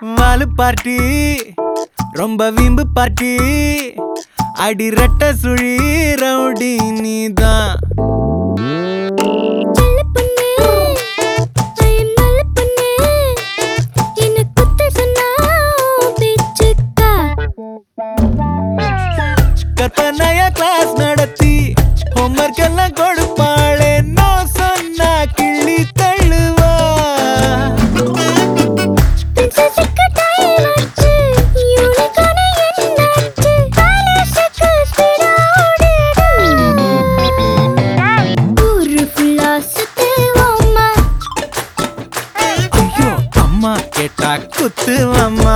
வாலு party ரொம்ப வீம்பு party அடி ரெட்ட சுழி ரவுடி நீதான் நல்ல பொண்ணு I am நல்ல பொண்ணு என்ன குத்த சொன்னா பிச்சுக்கா கற்பனையா கிளாஸ் நடத்தி ஹோம்ஒர்க் எல்லாம் கொடுப்பாளே நோ சொன்னா கிள்ளி தள்ளுவா பிரின்சஸுக்கு டைம் ஆச்சு யூனிகான என்னாச்சு பேலஸுக்கு ஸ்பீடா ஓடிடு ஊரு ஃபுல்லா சுத்துவோமா ஐயோ அம்மா கேட்டா குத்துவாம்மா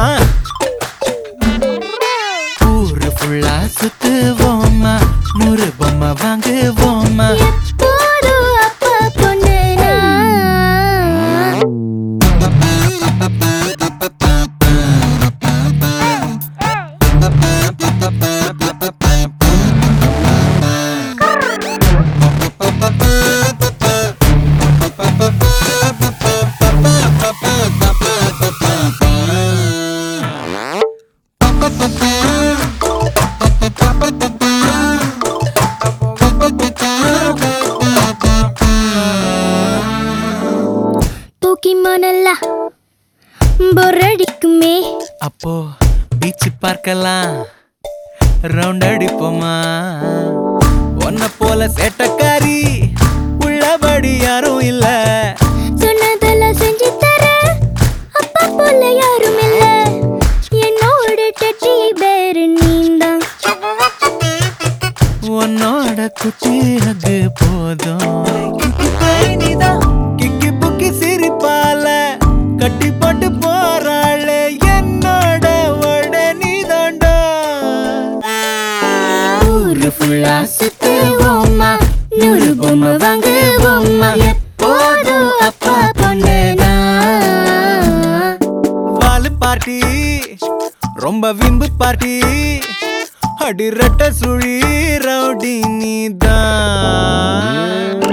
ஊரு ஃபுல்லா சுத்துவோம்மா நூறு பொம்மை வாங்குவோம்மா எப்போதும் அப்பா பொண்ணு நான் போக்கிமானல்லா பொரடிக்குமே அப்போ பீச் பார்க்கலாம் ரவுண்ட் அடிப்போமா உன்னை போல சேட்டக்காரி உள்ளபடி யாரும் இல்ல சொன்னதெல்லாம் செஞ்சு தர அப்பா போல யாரும் இல்ல என்னோட டட்டி பேரு நீந்தான் உன்னோட குட்டி அது போதும் கிக்கி புக்கி சிரிப்பால கட்டி போட்டு போறாளே என்னோட உடனே தாண்டா ஊரு ஃபுல்லா சுத்துவோமா நூறு பொம்மை வாங்குவோமா எப்போதும் அப்பா பொண்ணு நான் வாலு பார்ட்டி ரொம்ப விம்பு பார்ட்டி அடி ரெட்ட சுழி ரவுடி நீதான்